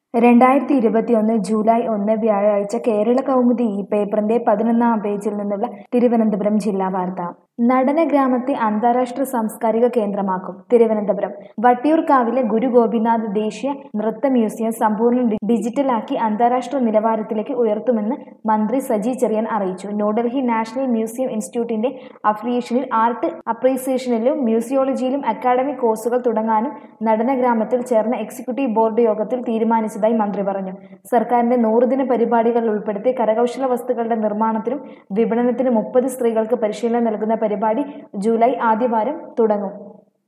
രണ്ടായിരത്തി ഇരുപത്തിയൊന്ന് ജൂലൈ ഒന്ന് വ്യാഴാഴ്ച കേരള കൗമുദി ഈ പേപ്പറിന്റെ പതിനൊന്നാം പേജിൽ നിന്നുള്ള തിരുവനന്തപുരം ജില്ലാ വാർത്ത നടന ഗ്രാമത്തെ അന്താരാഷ്ട്ര സാംസ്കാരിക കേന്ദ്രമാക്കും തിരുവനന്തപുരം വട്ടിയൂർക്കാവിലെ ഗുരു ഗോപിനാഥ് ദേശീയ നൃത്ത മ്യൂസിയം സമ്പൂർണ്ണ ഡി- ഡിജിറ്റലാക്കി അന്താരാഷ്ട്ര നിലവാരത്തിലേക്ക് ഉയർത്തുമെന്ന് മന്ത്രി സജി ചെറിയാൻ അറിയിച്ചു ന്യൂഡൽഹി നാഷണൽ മ്യൂസിയം ഇൻസ്റ്റിറ്റ്യൂട്ടിന്റെ അഫിലിയേഷനിൽ ആർട്ട് അപ്രീസിയേഷനിലും മ്യൂസിയോളജിയിലും അക്കാഡമിക് കോഴ്സുകൾ തുടങ്ങാനും നടനഗ്രാമത്തിൽ ചേർന്ന എക്സിക്യൂട്ടീവ് ബോർഡ് യോഗത്തിൽ തീരുമാനിച്ചതായി മന്ത്രി പറഞ്ഞു സർക്കാരിന്റെ നൂറുദിന പരിപാടികൾ ഉൾപ്പെടുത്തി കരകൗശല വസ്തുക്കളുടെ നിർമ്മാണത്തിനും വിപണനത്തിനും മുപ്പത് സ്ത്രീകൾക്ക് പരിശീലനം നൽകുന്ന പരിപാടി ജൂലൈ ആദ്യവാരം തുടങ്ങും